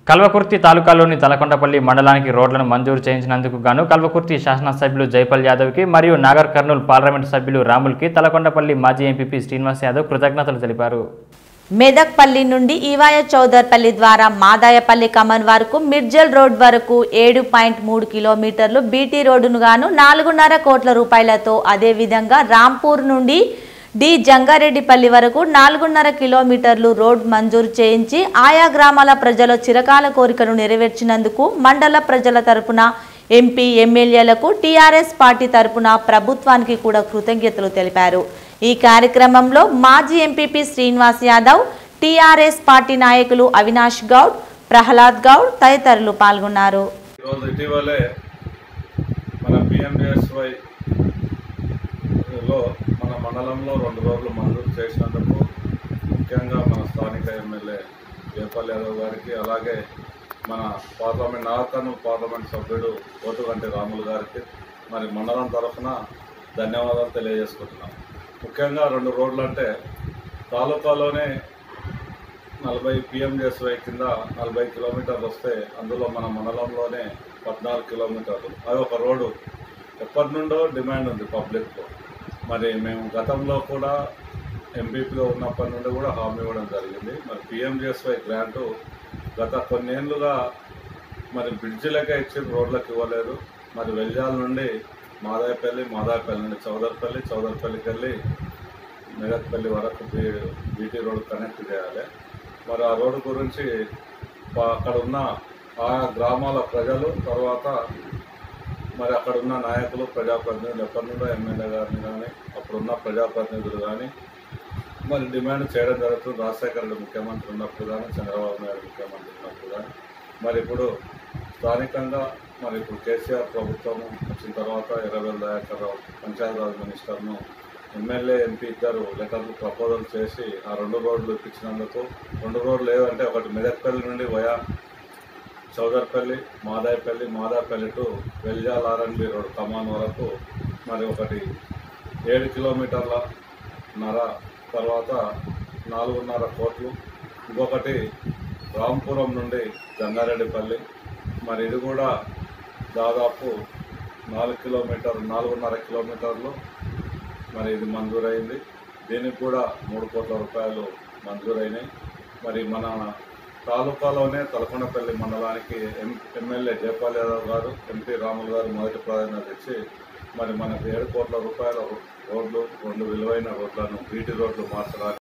కల్వకుర్తి తాలూకాలోని తలకొండపల్లి మండలానికి రోడ్లను మంజూరు చేయించినందుకు గాను కల్వకుర్తి శాసనసభ్యులు జైపాల్ యాదవ్కి మరియు నాగర్ కర్నూలు పార్లమెంటు సభ్యులు రాముల్కి తలకొండపల్లి మాజీ ఎంపీపీ శ్రీనివాస్ యాదవ్ కృతజ్ఞతలు తెలిపారు మెదక్పల్లి నుండి ఈవాయ చౌదర్పల్లి ద్వారా మాదాయపల్లి కమన్ వరకు మిర్జల్ రోడ్ వరకు ఏడు పాయింట్ మూడు కిలోమీటర్లు బీటీ రోడ్డును గాను నాలుగున్నర కోట్ల రూపాయలతో అదేవిధంగా రాంపూర్ నుండి డి జంగారెడ్డిపల్లి వరకు నాలుగున్నర కిలోమీటర్లు రోడ్ మంజూరు చేయించి ఆయా గ్రామాల ప్రజల చిరకాల కోరికను నెరవేర్చినందుకు మండల ప్రజల తరపున ఎంపీ ఎమ్మెల్యేలకు టీఆర్ఎస్ పార్టీ తరపున ప్రభుత్వానికి కూడా కృతజ్ఞతలు తెలిపారు ఈ కార్యక్రమంలో మాజీ ఎంపీపీ శ్రీనివాస్ యాదవ్ టీఆర్ఎస్ పార్టీ నాయకులు అవినాష్ గౌడ్ ప్రహ్లాద్ గౌడ్ తదితరులు పాల్గొన్నారు ఈరోజు ఇటీవలే మన పిఎండిఎస్వై లో మన మండలంలో రెండు రోజులు మంజూరు చేసినందుకు ముఖ్యంగా మన స్థానిక ఎమ్మెల్యే జయపాల్ యాదవ్ గారికి అలాగే మన పార్లమెంట్ నాగర్కర్నూలు పార్లమెంట్ సభ్యుడు పోతుగంటి రాములు గారికి మరి మండలం తరఫున ధన్యవాదాలు తెలియజేసుకుంటున్నాం ముఖ్యంగా రెండు రోడ్లు అంటే తాలూకాలోనే నలభై పిఎంజెస్వై కింద నలభై కిలోమీటర్లు వస్తే అందులో మన మండలంలోనే పద్నాలుగు కిలోమీటర్లు అది ఒక రోడ్డు ఎప్పటి నుండో డిమాండ్ ఉంది పబ్లిక్లో మరి మేము గతంలో కూడా ఎంపీపీగా ఉన్నప్పటి నుండి కూడా హామీ ఇవ్వడం జరిగింది మరి పిఎంజెస్వై గ్రాంటు గత కొన్నేళ్లుగా మరి బ్రిడ్జిలకే ఇచ్చి రోడ్లకు ఇవ్వలేదు మరి వెల్జాల నుండి మాదాయపల్లి మాదాయపల్లి నుండి చౌదర్పల్లి చౌదర్పల్లికి వెళ్ళి మెదక్పల్లి వరకు బీ- బీటీ రోడ్ కనెక్ట్ చేయాలి మరి ఆ రోడ్డు గురించి ప- అక్కడ ఉన్న ఆయా గ్రామాల ప్రజలు తర్వాత మరి అక్కడ ఉన్న నాయకులు ప్రజాప్రతినిధులు ఎప్పటి నుండో ఎమ్మెల్యే గారిని కానీ అప్పుడున్న ప్రజాప్రతినిధులు కానీ మరి డిమాండ్ చేయడం జరుగుతుంది రాజశేఖర రెడ్డి ముఖ్యమంత్రి ఉన్నప్పుడు కానీ చంద్రబాబు నాయుడు ముఖ్యమంత్రి ఉన్నప్పుడు కానీ మరి ఇప్పుడు స్థానికంగా మరి ఇప్పుడు కేసీఆర్ ప్రభుత్వం వచ్చిన తర్వాత ఎర్రవెల్ దయాకర్ రావు పంచాయతీరాజ్ మినిస్టర్ను ఎమ్మెల్యే ఎంపీ ఇద్దరు లెటర్లు ప్రపోజల్ చేసి ఆ రెండు రోడ్లు ఇప్పించినందుకు రెండు రోడ్లు లేదంటే ఒకటి మెదక్పల్లి నుండి via Chowdarpalli Madayapalli Madayapalli to Veljal R and B road కమాన్ వరకు మరి ఒకటి ఏడు కిలోమీటర్ల నర తర్వాత నాలుగున్నర కోట్లు ఇంకొకటి రాంపురం నుండి జంగారెడ్డిపల్లి మరి ఇది కూడా దాదాపు నాలుగు కిలోమీటర్ నాలుగున్నర కిలోమీటర్లు మరి ఇది మంజూరైంది దీనికి కూడా మూడు కోట్ల రూపాయలు మంజూరైనాయి మరి మన తాలూకాలోనే తలకొండపల్లి మండలానికి ఎం ఎమ్మెల్యే జయపాల్ యాదవ్ గారు ఎంపీ రాములు గారు మొదటి ప్రాధాన్యత ఇచ్చి మరి మనకు ఏడు కోట్ల రూపాయల రోడ్లు రెండు విలువైన రోడ్లను బీటీ రోడ్లు మార్చడానికి